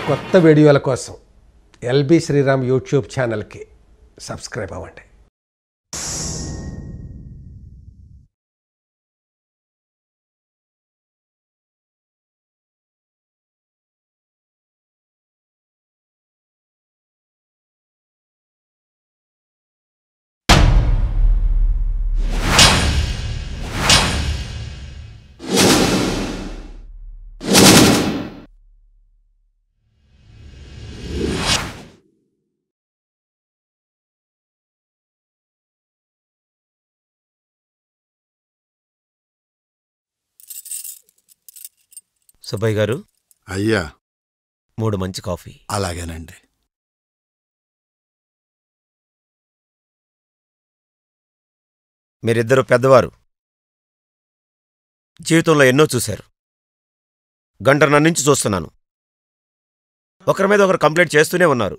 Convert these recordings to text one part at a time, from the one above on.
కొత్త వీడియోల కోసం ఎల్బి శ్రీరామ్ యూట్యూబ్ ఛానల్కి సబ్స్క్రైబ్ అవ్వండి సుబ్బయ్య గారు అయ్యా మూడు మంచి కాఫీ అలాగేనండి మీరిద్దరూ పెద్దవారు జీవితంలో ఎన్నో చూశారు గంటన్నర నుంచి చూస్తున్నాను ఒకరి మీద ఒకరు కంప్లైంట్ చేస్తూనే ఉన్నారు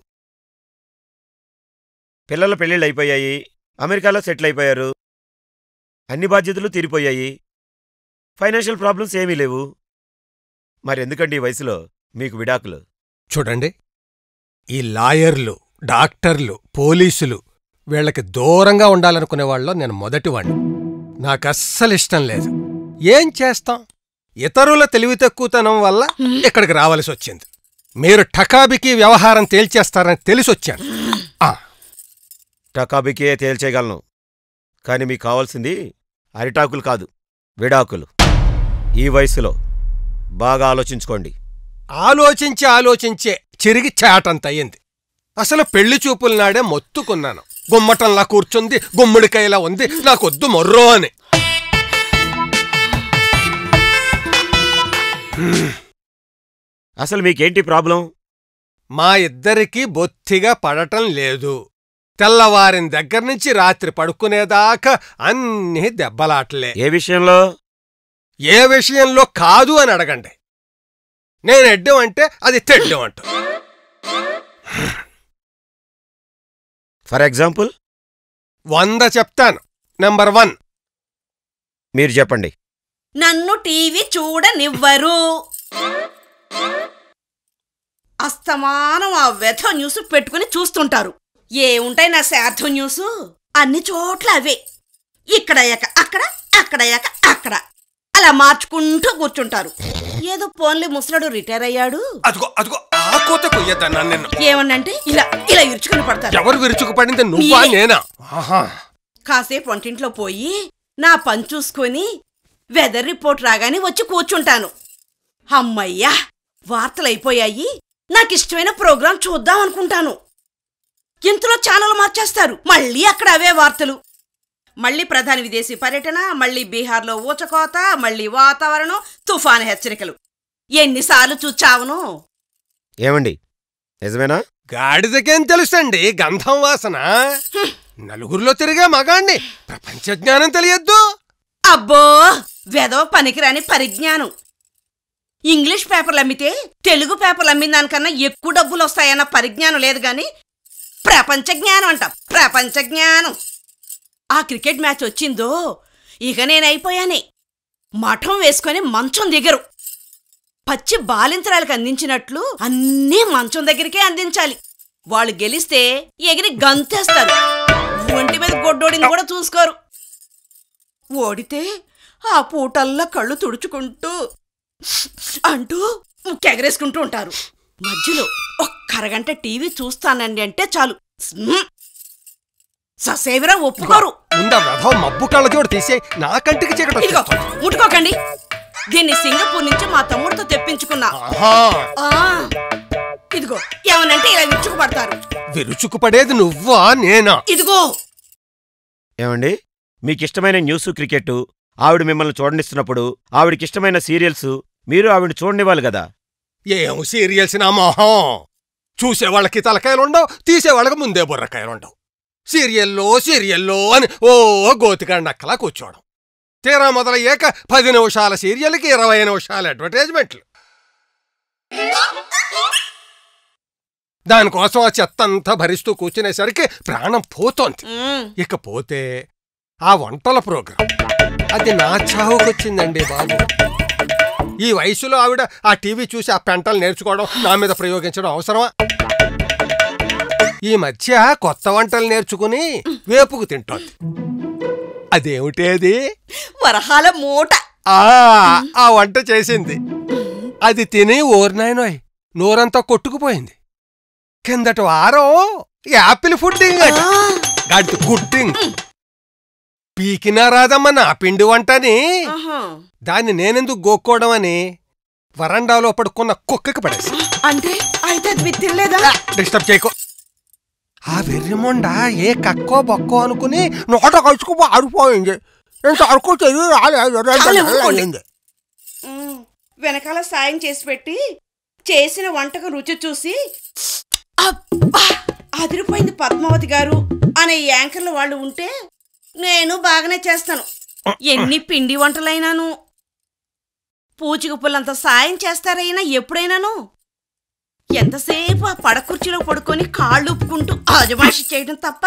పిల్లల పెళ్ళిళ్ళు అయిపోయాయి అమెరికాలో సెటిల్ అయిపోయారు అన్ని బాధ్యతలు తీరిపోయాయి ఫైనాన్షియల్ ప్రాబ్లమ్స్ ఏమీ లేవు మరెందుకండి ఈ వయసులో మీకు విడాకులు చూడండి ఈ లాయర్లు డాక్టర్లు పోలీసులు వీళ్ళకి దూరంగా ఉండాలనుకునే వాళ్ళలో నేను మొదటివాణ్ణి నాకు అస్సలు ఇష్టం లేదు ఏం చేస్తాం ఇతరుల తెలివి తక్కువతనం వల్ల ఇక్కడికి రావాల్సి వచ్చింది మీరు టకాబికి వ్యవహారం తేల్చేస్తారని తెలిసొచ్చాను ఆ, టకాబికే తేల్చేయగలను కానీ మీకు కావాల్సింది అరిటాకులు కాదు విడాకులు ఈ వయసులో బాగా ఆలోచించుకోండి ఆలోచించి ఆలోచించే చిరిగి చాటంత అయ్యింది అసలు పెళ్లి చూపుల నాడే మొత్తుకున్నాను గుమ్మటంలా కూర్చుంది గుమ్మడికాయలా ఉంది నాకొద్దు మొర్రో అని అసలు మీకేంటి ప్రాబ్లం మా ఇద్దరికీ బొత్తిగా పడటం లేదు తెల్లవారిన దగ్గర నుంచి రాత్రి పడుకునేదాకా అన్నీ దెబ్బలాటలే ఏ విషయంలో ఏ విషయంలో కాదు అని అడగండి నేను ఎడ్డం అంటే అది తెడ్డం అంట ఫర్ ఎగ్జాంపుల్ వంద చెప్తాను నెంబర్ వన్ మీరు చెప్పండి నన్ను టీవీ చూడనివ్వరు అస్తమానం ఆ వ్యథ న్యూస్ పెట్టుకుని చూస్తుంటారు ఏముంటాయి నా శార్థ న్యూస్ అన్ని చోట్ల అవే ఇక్కడయ్యాక అక్కడ అక్కడయ్యాక అక్కడ అలా మార్చుకుంటూ కూర్చుంటారు ఏదో పోన్లే ముసలాడు రిటైర్ అయ్యాడు అదిగో అదిగో ఆ కోత కొయ్యద్దన్నా నిన్ను ఏమన్నంటే ఇలా ఇలా ఇరుచుకుని పడతారు ఎవరు విరుచుకుపడింది నువ్వా మీరే. నేనా ఆహా కాసేపు వంటింట్లో పోయి నా పని చూసుకొని వెదర్ రిపోర్ట్ రాగానే వచ్చి కూర్చుంటాను అమ్మయ్యా వార్తలైపోయాయి నాకిష్టమైన ప్రోగ్రాం చూద్దాం అనుకుంటాను ఇంతలో ఛానల్ మార్చేస్తారు మళ్ళీ అక్కడ అవే వార్తలు మళ్ళీ ప్రధాని విదేశీ పర్యటన మళ్ళీ బీహార్లో ఊచకోత మళ్ళీ వాతావరణం తుఫాను హెచ్చరికలు ఎన్నిసార్లు చూచావును ఏమండి నిజమేనా గాడిదకేం తెలుసండి గంధం వాసన నలుగురిలో తిరిగే మగాణ్ణి ప్రపంచ జ్ఞానం తెలియద్దు అబ్బో వెదవ పనికిరాని పరిజ్ఞానం ఇంగ్లీష్ పేపర్లు అమ్మితే తెలుగు పేపర్లు అమ్మిన దానికన్నా ఎక్కువ డబ్బులు వస్తాయన్న పరిజ్ఞానం లేదు గాని ప్రపంచ జ్ఞానం అంట ప్రపంచ జ్ఞానం ఆ క్రికెట్ మ్యాచ్ వచ్చిందో ఇక నేనైపోయానే మఠం వేసుకొని మంచం దిగరు పచ్చి బాలింతరాలకు అందించినట్లు అన్నీ మంచం దగ్గరికే అందించాలి వాళ్ళు గెలిస్తే ఎగిరి గంతేస్తారు ఒంటి మీద గొడ్డోడింది కూడా చూసుకోరు ఓడితే ఆ పూటల్లా కళ్ళు తుడుచుకుంటూ అంటూ ముక్కెగరేసుకుంటూ ఉంటారు మధ్యలో ఒక్క అరగంట టీవీ చూస్తానండి అంటే చాలు స్మ్. ససేవిరా ఒప్పుకోరు ముందా రథం మబ్బు కళ్ళజోడు తీసే నా కంటికి చీకటి ఇదిగో వచ్చేస్తుంది. ముట్టుకోకండి దీన్ని సింగపూర్ నుంచి మా తమ్ముడితో తెప్పించుకున్నా ఆహా ఆ, ఇదిగో ఏమనంటే ఇలా విచ్చుకుపడతారు విరుచుకుపడేది నువ్వా నేనా ఇదిగో ఏమండి మీకిష్టమైన న్యూస్ క్రికెట్ ఆవిడ మిమ్మల్ని చూడనిస్తున్నప్పుడు ఆవిడకిష్టమైన సీరియల్స్ మీరు ఆవిడ చూడనివ్వాలి కదా ఏం సీరియల్స్ నా మొహం చూసేవాళ్ళకి తలకాయలుండవు తీసేవాళ్ళకి ముందే బుర్రకాయలుండవు సీరియల్లో సీరియల్లో అని ఓ గోతికాడి నక్కలా కూర్చోవడం తీరా మొదలయ్యాక పది నిమిషాల సీరియల్కి ఇరవై నిమిషాల అడ్వర్టైజ్మెంట్లు దానికోసం ఆ చెత్తంతా భరిస్తూ కూర్చునేసరికి ప్రాణం పోతోంది ఉమ్, ఇకపోతే ఆ వంటల ప్రోగ్రాం అది నా చావుకొచ్చిందండి బాబు ఈ వయసులో ఆవిడ ఆ టీవీ చూసి ఆ పెంటలు నేర్చుకోవడం నా మీద ప్రయోగించడం అవసరమా ఈ మధ్య కొత్త వంటలు నేర్చుకుని వేపుకు తింటోంది అదేమిటేది వరహాల మూట ఆ ఆ వంట చేసింది అది తిని ఓర్నాయనోయ్ నోరంతా కొట్టుకుపోయింది కిందటి వారం యాపిల్ ఫుడ్డింగ్ అట ఆ, గాడితో గుడ్డింగ్ పీకినా రాదమ్మ నా పిండి వంటని ఆహా. దాన్ని నేనెందుకు గోక్కోవడం అని వరండాలో పడుకున్న కుక్కకి పడేసి అంటే అయితే అది మీరు తినలేదా డిస్టర్బ్ చేయకో ఆ వెర్రిమొండ ఏ కక్కో బొక్కో అనుకుని నోట కలుసుకు ఆడిపోయింది ఇంతవరకు చెయ్యి రాలేదు, చాలా ఊరుకోండి. రాలేదు. ఉమ్, వెనకాల సాయం చేసి పెట్టి చేసిన వంటకు రుచి చూసి అబ్బా అదిరిపోయింది పద్మావతి గారు అనే యాంకర్లు వాళ్ళు ఉంటే నేను బాగానే చేస్తాను ఎన్ని పిండి వంటలైనాను పూచిక పుల్లంత సాయం చేస్తారైనా ఎప్పుడైనాను ఎంతసేపు ఆ పడకుర్చీలో పడుకొని కాళ్ళు ఉప్పుకుంటూ ఆజమాషి చేయడం తప్ప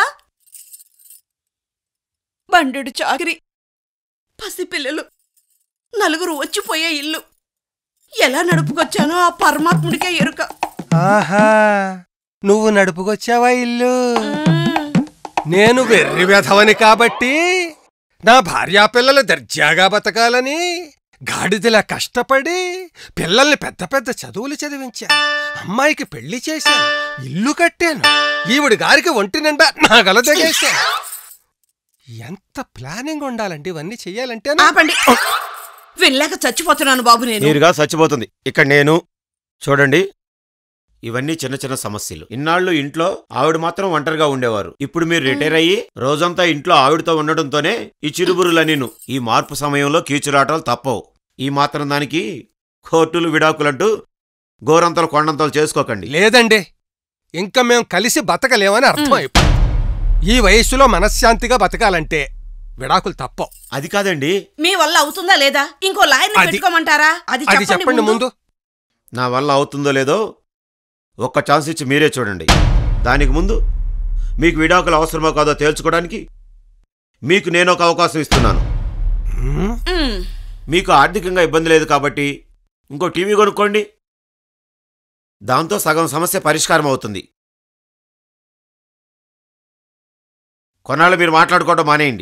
బండు చాకరి పసిపిల్లలు నలుగురు వచ్చిపోయే ఇల్లు ఎలా నడుపుకొచ్చానో ఆ పరమాత్ముడికే ఎరుక ఆహా నువ్వు నడుపుకొచ్చావా ఇల్లు మ్మ్. నేను వెర్రి వెధవని కాబట్టి నా భార్యా పిల్లలు దర్జాగా బతకాలని గాడిదలా కష్టపడి పిల్లల్ని పెద్ద పెద్ద చదువులు చదివించాను అమ్మాయికి పెళ్లి చేశాను ఇల్లు కట్టాను ఈవిడి గారికి ఒంటి నిండా నా గల తెగేశాను ఎంత ప్లానింగ్ ఉండాలండి ఇవన్నీ చెయ్యాలంటే ఆపండి వినలేక చచ్చిపోతున్నాను బాబు నేను మీరుగా చచ్చిపోతుంది ఇక్కడ నేను చూడండి ఇవన్నీ చిన్న చిన్న సమస్యలు ఇన్నాళ్ళు ఇంట్లో ఆవిడ మాత్రం ఒంటరిగా ఉండేవారు ఇప్పుడు మీరు రిటైర్ అయ్యి రోజంతా ఇంట్లో ఆవిడతో ఉండడంతోనే ఈ చిరుబురులనీను ఈ మార్పు సమయంలో కీచురాటలు తప్పవు ఈ మాత్రం దానికి కోర్టులు విడాకులంటూ గోరంతలు కొండంతలు చేసుకోకండి లేదండి ఇంకా మేం కలిసి బతకలేమని అర్థం అయిపోయింది ఈ వయస్సులో మనశ్శాంతిగా బతకాలంటే విడాకులు తప్పవు అది కాదండి మీ వల్ల అవుతుందా లేదా ఇంకో లాయర్ని అది- పెట్టుకోమంటారా అది అది చెప్పండి ముందు నా వల్ల అవుతుందో లేదో ఒక్క ఛాన్స్ ఇచ్చి మీరే చూడండి దానికి ముందు మీకు విడాకులు అవసరమో కాదో తేల్చుకోవడానికి మీకు నేను ఒక అవకాశం ఇస్తున్నాను హ్మ్? మ్మ్. మీకు ఆర్థికంగా ఇబ్బంది లేదు కాబట్టి ఇంకో టీవీ కొనుక్కోండి దాంతో సగం సమస్య పరిష్కారం అవుతుంది కొన్నాళ్ళు మీరు మాట్లాడుకోవడం మానేయండి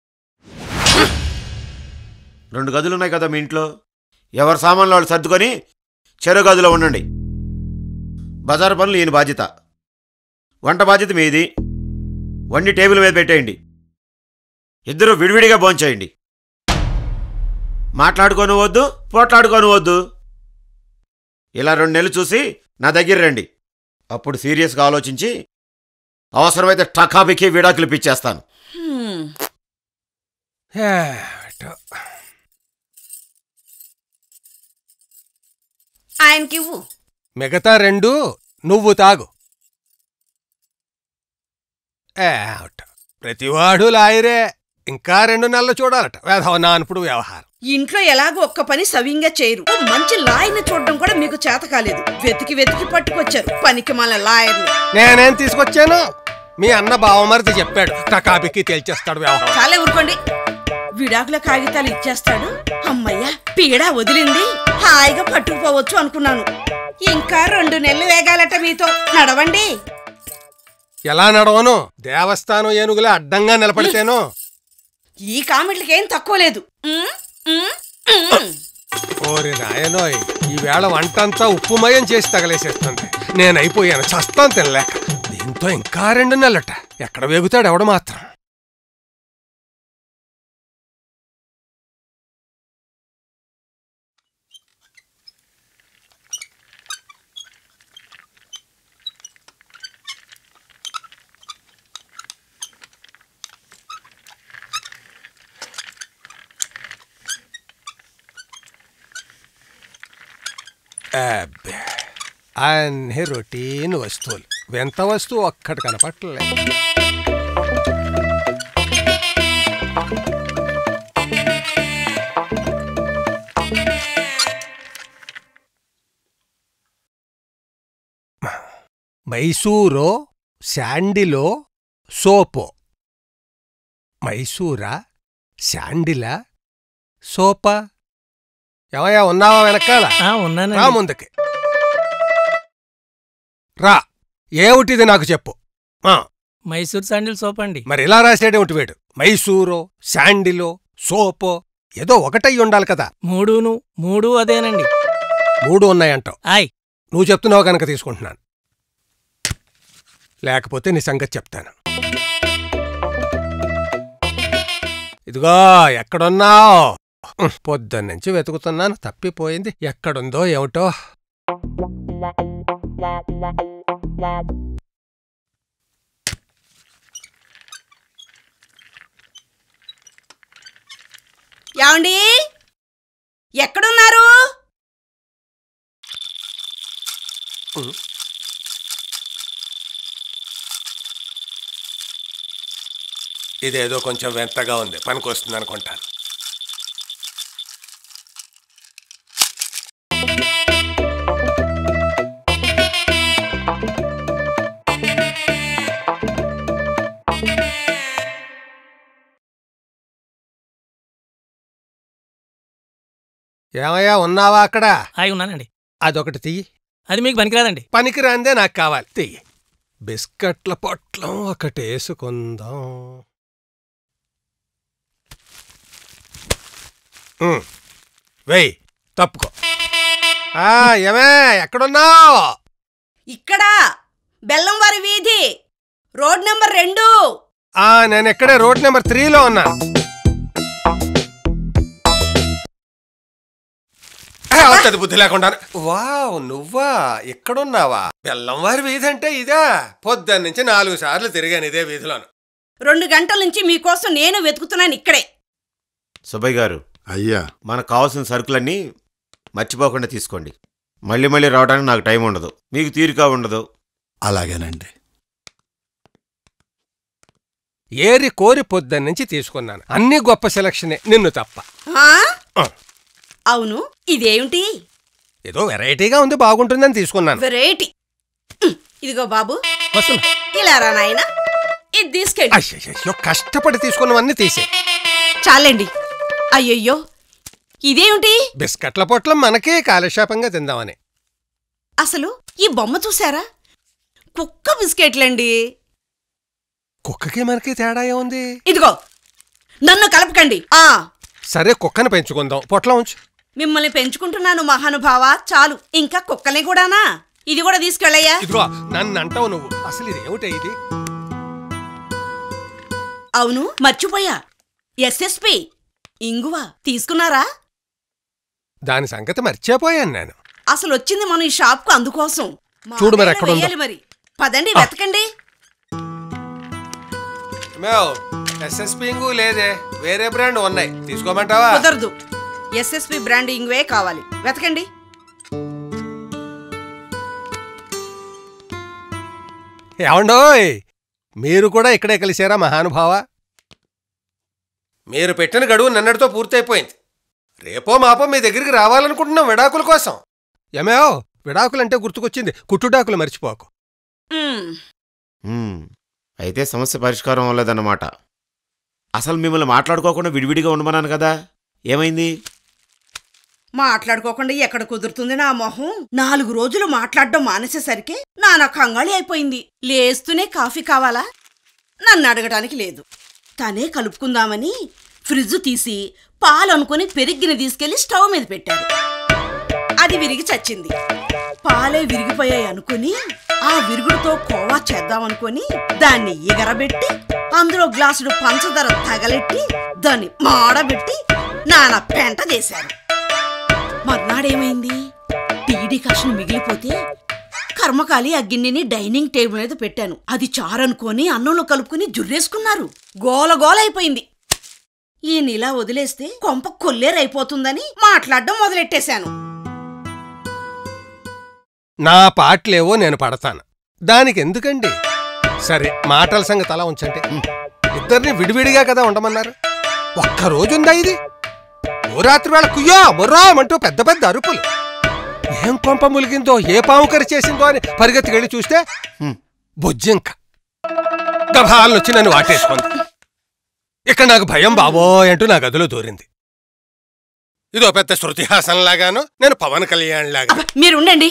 రెండు గదులు ఉన్నాయి కదా మీ ఇంట్లో ఎవరి సామాన్లు వాళ్ళు సర్దుకొని చెరో గదిలో ఉండండి బజారు పనులు ఈయన బాధ్యత వంట బాధ్యత మీది వండి టేబుల్ మీద పెట్టేయండి ఇద్దరు విడివిడిగా భోంచేయండి మాట్లాడుకొని వద్దు పోట్లాడుకొని వద్దు ఇలా రెండు నెలలు చూసి నా దగ్గర రండి అప్పుడు సీరియస్గా ఆలోచించి అవసరమైతే టకాబికి విడాకులు పిచ్చేస్తాను మ్మ్. ఏటో. ఆయనకివ్వు మిగతా రెండు నువ్వు తాగు ఏట. ప్రతివాడు లాయరే ఇంకా రెండు నెలలు చూడాలట వేధవ నాన్పుడు వ్యవహారం ఇంట్లో ఎలాగో ఒక్క పని సవ్యంగా చేయరు ఓ మంచి లాయర్ని చూడడం కూడా మీకు చేత కాలేదు వెతికి వెతికి పట్టుకొచ్చారు పనికి మన లాయర్ని నేనేం తీసుకొచ్చాను మీ అన్న బావమరిది చెప్పాడు టకాబికి తేల్చేస్తాడు వ్యవహారం చాలే ఊరుకోండి విడాకుల కాగితాలు ఇచ్చేస్తాడు అమ్మయ్య పీడ వదిలింది హాయిగా పట్టుకుపోవచ్చు అనుకున్నాను ఇంకా రెండు నెలలు వేగాలట మీతో నడవండి ఎలా నడవను దేవస్థానం ఏనుగులే అడ్డంగా నిలబడితేనో ఈ కామెంట్లకి ఏం తక్కువ లేదు ఉమ్, ఉమ్, ఉమ్. ఓరి నాయనోయ్ ఈవేళ వంటంతా ఉప్పుమయం చేసి తగలేసేస్తుంది నేనైపోయాను చస్తాను తినలేక దీంతో ఇంకా రెండు నెలలట ఎక్కడ వేగుతాడు ఎవడు మాత్రం అబ్బే అన్ని రొటీన్ వస్తువులు వింత వస్తువు ఒక్కటి కనపట్టలేదు మైసూరో శాండిలో సోపో మైసూరా శాండిలా సోపా ఏమయ్యా ఉన్నావా వెనకాల ఆ, రా ఉన్నానండి ముందుకి రా ఏమిటిది నాకు చెప్పు ఆ, మైసూర్ శాండిల్ సోప్ అండి మరి ఇలా రాసేడేమిటి వీడు మైసూరో శాండిలో సోపో ఏదో ఒకటై ఉండాలి కదా మూడును మూడు అదేనండి మూడు ఉన్నాయంటావు ఆయ్ నువ్వు చెప్తున్నావు కనుక తీసుకుంటున్నాను లేకపోతే నీ సంగతి చెప్తాను ఇదిగో ఎక్కడున్నావు పొద్దున్నుంచి వెతుకుతున్నాను తప్పిపోయింది ఎక్కడుందో ఏమిటో ఏమండి ఎక్కడున్నారు ఇదేదో కొంచెం వింతగా ఉంది పనికొస్తుంది అనుకుంటాను ఏమయ్యా ఉన్నావా అక్కడ ఆయ్ ఉన్నానండి అదొకటి తీయి అది మీకు పనికిరాదండి పనికిరాందే నాకు కావాలి తీయి బిస్కట్ల పొట్లం ఒకటి వేసుకుందాం ఉమ్, వెయ్ తప్పుకో ఆ, ఏమే ఎక్కడున్నావు ఇక్కడ బెల్లంవారి వీధి రోడ్ నెంబర్ రెండు ఆ నేను ఇక్కడే రోడ్ నెంబర్ త్రీలో ఉన్నాను ఏ, అవుతుంది బుద్ధి లేకుండా వావ్ నువ్వా ఇక్కడున్నావా బెల్లం వారి వీధి అంటే ఇదా పొద్దున్న నుంచి నాలుగు సార్లు తిరిగాను ఇదే వీధిలోను రెండు గంటల నుంచి మీకోసం నేను వెతుకుతున్నాను ఇక్కడే సుబ్బయ్య గారు అయ్యా మనకు కావాల్సిన సరుకులన్నీ మర్చిపోకుండా తీసుకోండి మళ్ళీ మళ్ళీ రావడానికి నాకు టైం ఉండదు మీకు తీరిక ఉండదు అలాగేనండి ఏరి కోరి పొద్దున్న నుంచి తీసుకున్నాను అన్ని గొప్ప సెలక్షనే నిన్ను తప్ప ఆ? ఆ. అవును ఇదేమిటి ఏదో వెరైటీగా ఉంది బాగుంటుందని తీసుకున్నాను వెరైటీ ఉమ్, ఇదిగో బాబు వస్తున్నా ఇలా రా నాయన ఇది తీసుకెళ్ళి అయ్యో కష్టపడి తీసుకున్నవన్నీ తీసే చాలండి అయ్యయ్యో ఇదేమిటి బిస్కట్ల పొట్లం మనకే కాలక్షేపంగా తిందామని అసలు ఈ బొమ్మ చూసారా కుక్క బిస్కెట్లండి కుక్కకి మనకి తేడా ఏముంది ఇదిగో నన్ను కలపకండి ఆ సరే కుక్కను పెంచుకుందాం పొట్లం ఉంచు మిమ్మల్ని పెంచుకుంటున్నాను మహానుభావ చాలు ఇంకా కుక్కల్ని కూడానా ఇది కూడా తీసుకెళ్ళయ్యా ఇదిగో నన్ను అంటావు నువ్వు అసలు ఇది ఏమిటి ఇది అవును మర్చిపోయా ఎస్ఎస్పి ఇంగువ తీసుకున్నారా దాని సంగతి మర్చిపోయాను నేను అసలు వచ్చింది మనం ఈ షాప్కు అందుకోసం మా చూడు మరి వేళ ఎక్కడ ఉందో. వెయ్యాలి మరి పదండి వెతకండి మేవ్ ఎస్ఎస్పి ఇంగు లేదే వేరే బ్రాండ్ ఉన్నాయి తీసుకోమంటావా కుదరదు ఎస్ఎస్పి బ్రాండ్ ఇంగువే కావాలి వెతకండి ఏమండోయ్ మీరు కూడా ఇక్కడే కలిశారా మహానుభావ మీరు పెట్టిన గడువు నిన్నటితో పూర్తయిపోయింది రేపో మాపో మీ దగ్గరికి రావాలనుకుంటున్నాం విడాకుల కోసం ఏమేవ్ విడాకులంటే గుర్తుకొచ్చింది కుట్టుడాకులు మర్చిపోకు మ్మ్. హ్మ్. అయితే సమస్య పరిష్కారం అవ్వలేదన్నమాట అసలు మిమ్మల్ని మాట్లాడుకోకుండా విడివిడిగా ఉండమన్నాను కదా ఏమైంది మాట్లాడుకోకుండా ఎక్కడ కుదురుతుంది నా మొహం నాలుగు రోజులు మాట్లాడడం మానేసేసరికి నానా కంగాళి అయిపోయింది లేస్తూనే కాఫీ కావాలా నన్ను అడగడానికి లేదు తనే కలుపుకుందామని ఫ్రిడ్జ్ తీసి పాలు అనుకుని పెరిగిన తీసుకెళ్లి స్టవ్ మీద పెట్టారు అది విరిగి చచ్చింది పాలే విరిగిపోయాయి అనుకుని ఆ విరుగుడుతో కోవా చేద్దామనుకొని దాన్ని ఎగరబెట్టి అందులో గ్లాసుడు పంచదార తగలెట్టి దాన్ని మాడబెట్టి నానా పెంట చేశారు మర్నాడేమైంది టీడీ కషను మిగిలిపోతే కర్మకాలి ఆ గిన్నెని డైనింగ్ టేబుల్ మీద పెట్టాను అది చారనుకొని అన్నంలో కలుపుకుని జుర్రేసుకున్నారు గోల గోల అయిపోయింది ఈయన ఇలా వదిలేస్తే కొంప కొల్లేరైపోతుందని మాట్లాడడం మొదలెట్టేశాను నా పాటలేవో నేను పడతాను దానికి ఎందుకండి సరే మాటల సంగతి అలా ఉంచండి ఇద్దరిని విడివిడిగా కదా ఉండమన్నారు ఒక్క రోజుందా ఇది ఓ రాత్రి వేళ కుయ్యో ముర్రామంటూ పెద్ద పెద్ద అరుపులు ఏం కొంప ములిగిందో ఏ పాము కరి చేసిందో అని పరిగెత్తికెళ్ళి చూస్తే హ్మ్. బొజ్జింక గభాలను వచ్చి నన్ను వాటేసుకుంది ఇక్కడ నాకు భయం బాబోయ్ అంటూ నా గదిలో దూరింది ఇదో పెద్ద శృతిహాసన్ లాగాను నేను పవన్ కళ్యాణ్ లాగా అబ్బా, మీరు ఉండండి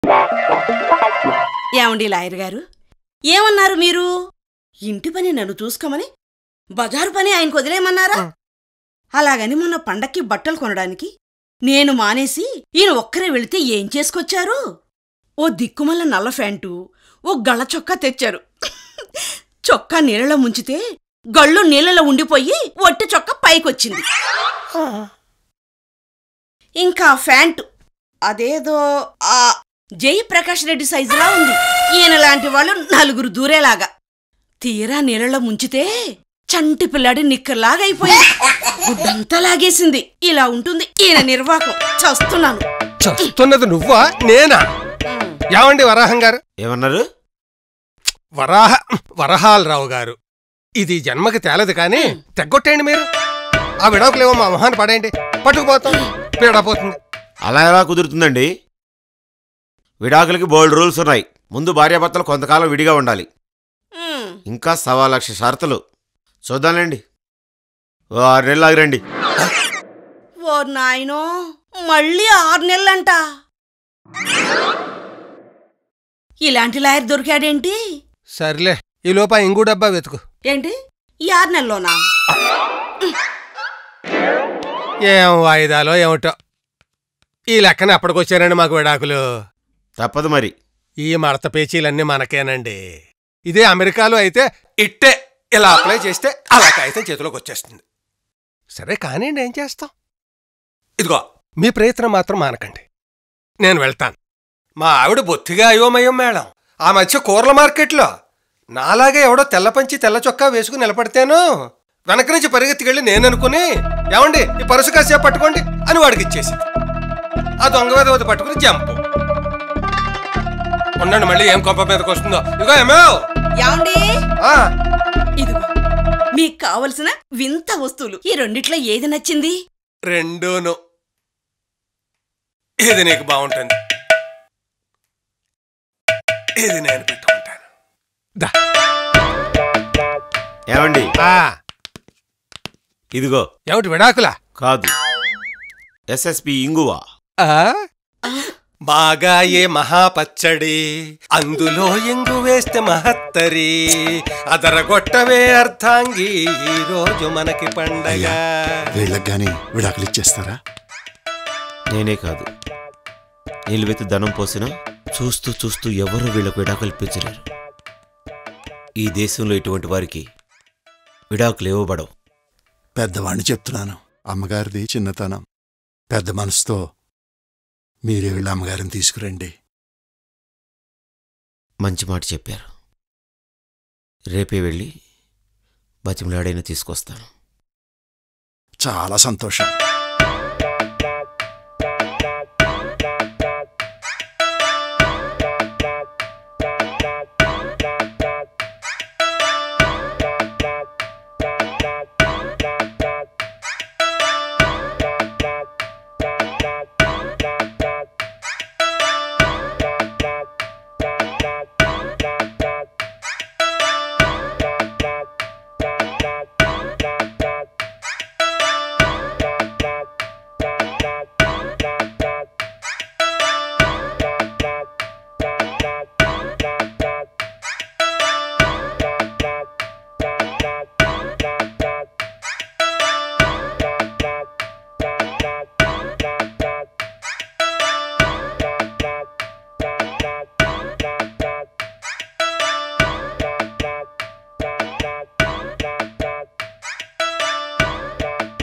ఏమండి లాయర్ గారు ఏమన్నారు మీరు ఇంటి పని నన్ను చూసుకోమని బజారు పని ఆయనకు వదిలేయమన్నారా ఆ. అలాగని మొన్న పండక్కి బట్టలు కొనడానికి నేను మానేసి ఈయన ఒక్కరే వెళితే ఏం చేసుకొచ్చారు ఓ దిక్కుమల్ల నల్ల ఫ్యాంటు ఓ గళ్ళ చొక్కా తెచ్చారు చొక్కా నీళ్ళలో ముంచితే గళ్ళు నీళ్ళలో ఉండిపోయి ఒట్టి చొక్కా పైకొచ్చింది ఇంకా ఫ్యాంటు అదేదో ఆ జయప్రకాష్ రెడ్డి సైజులా ఉంది ఈయన లాంటి వాళ్ళు నలుగురు దూరేలాగా తీరా నీళ్ళలో ముంచితే చంటి పిల్లాడి నిక్కర్లాగా అయిపోయింది గుడ్డంతా లాగేసింది ఇలా ఉంటుంది ఈయన నిర్వాకం చస్తున్నాను చస్తున్నది నువ్వా నేనా ఏమండి వరాహం గారు ఏమన్నారు వరాహ వరహాలరావు గారు ఇది జన్మకి తేలదు కానీ తెగ్గొట్టేయండి మీరు ఆ విడాకులేవో మా మొహాన్ని పడేయండి పట్టుకుపోతాం పీడపోతుంది అలా ఎలా కుదురుతుందండి విడాకులకి బోల్డ్ రూల్స్ ఉన్నాయి ముందు భార్యాభర్తలు కొంతకాలం విడిగా ఉండాలి ఉమ్. ఇంకా సవా లక్ష షరతులు చూద్దాంలేండి ఓ ఆరు నెలలు ఆగిరండి ఓ నాయనో మళ్ళీ ఆరు నెలలంట ఇలాంటి లాయర్ దొరికాడేంటి సర్లే ఈ లోప ఇంగు డబ్బా వెతుకు ఏంటి ఈ ఆరు నెలలోనా ఏం వాయిదాలో ఏమిటో ఈ లెక్కన అప్పటికొచ్చారండి మాకు విడాకులు తప్పదు మరి ఈ మడత పేచీలన్నీ మనకేనండి ఇదే అమెరికాలో అయితే ఇట్టే ఇలా అప్లై చేస్తే అలా కాగితం చేతిలోకి వచ్చేస్తుంది సరే కానివ్వండి ఏం చేస్తాం ఇదిగో మీ ప్రయత్నం మాత్రం మానకండి నేను వెళ్తాను మా ఆవిడ బొత్తిగా అయోమయం మేడం ఆ మధ్య కూరల మార్కెట్లో నాలాగే ఎవడో తెల్ల పంచి తెల్ల చొక్కా వేసుకుని నిలబడితేను వెనక నుంచి పరిగెత్తికెళ్ళి నేను అనుకుని ఏమండి ఈ పరుసు కాసేపు పట్టుకోండి అని వాడికి ఇచ్చేసింది ఆ దొంగ మీద పట్టుకుని జంపు ఉండండి మళ్ళీ ఏం కొంప మీదకి వస్తుందో ఇదిగో ఏమో ఏమండి ఆ, ఇదిగో మీకు కావలసిన వింత వస్తువులు ఈ రెండిట్లో ఏది నచ్చింది రెండూను ఇది నీకు బాగుంటుంది ఇది నేను పెట్టుకుంటాను దా ఏమండి ఆ, ఇదిగో ఏమిటి విడాకులా కాదు ఎస్ఎస్పి ఇంగువా ఆ? బాగా ఏ మహాపచ్చడి అందులో ఎంగు వేస్తే మహత్తరి అదరగొట్టవే అర్థాంగి ఈ రోజు మనకి పండగ వీళ్ళకి గాని విడాకులు ఇచ్చేస్తారా నేనే కాదు నిలువెత్తి ధనం పోసినా చూస్తూ చూస్తూ ఎవరు వీళ్ళకు విడాకులు ఇప్పించలేరు ఈ దేశంలో ఇటువంటి వారికి విడాకులు ఇవ్వబడవు పెద్దవాణ్ణి చెప్తున్నాను అమ్మగారిది చిన్నతనం పెద్ద మనసుతో మీరే వీళ్ళ అమ్మగారిని తీసుకురండి మంచి మాట చెప్పారు రేపే వెళ్ళి బతిమలాడైనా తీసుకొస్తాను చాలా సంతోషం